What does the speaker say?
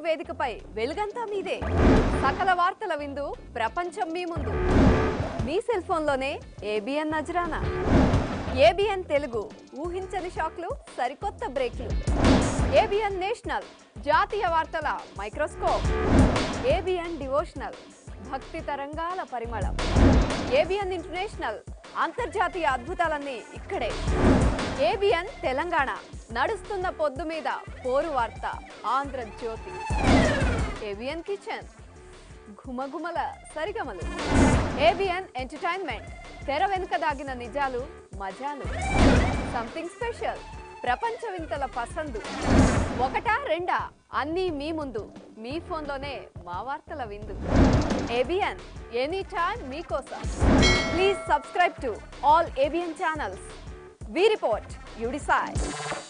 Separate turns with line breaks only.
వేదికపై వెలుగంతా మీదే సకల వార్తల విందు ప్రపంచం మీ ముందు మీ సెల్ ఫోన్లోనే ఏబిఎన్ నజరానా ఏబిఎన్ తెలుగు ఊహించని షాక్లు సరికొత్త బ్రేక్లు ఏబిఎన్ నేషనల్ జాతీయ వార్తల మైక్రోస్కోప్ ఏబిఎన్ డివోషనల్ భక్తి తరంగాల పరిమళం ఏబిఎన్ ఇంటర్నేషనల్ అంతర్జాతీయ అద్భుతాలన్నీ ఇక్కడే ఏబిఎన్ తెలంగాణ నడుస్తున్న పొద్దు మీద పోరు వార్త ఆంధ్రజ్యోతి ఏబిఎన్ కిచెన్ ఘుమఘుమల సరిగమలు ఏబిఎన్ ఎంటర్టైన్మెంట్ తెర వెనుక దాగిన నిజాలు మజాలు సంథింగ్ స్పెషల్ ప్రపంచ వింతల పసందు ఒకటా రెండా అన్నీ మీ ముందు మీ ఫోన్లోనే మా వార్తల విందు ఏబిఎన్ ఎనీ టైమ్ మీకోసం please subscribe to all ABN channels we report you decide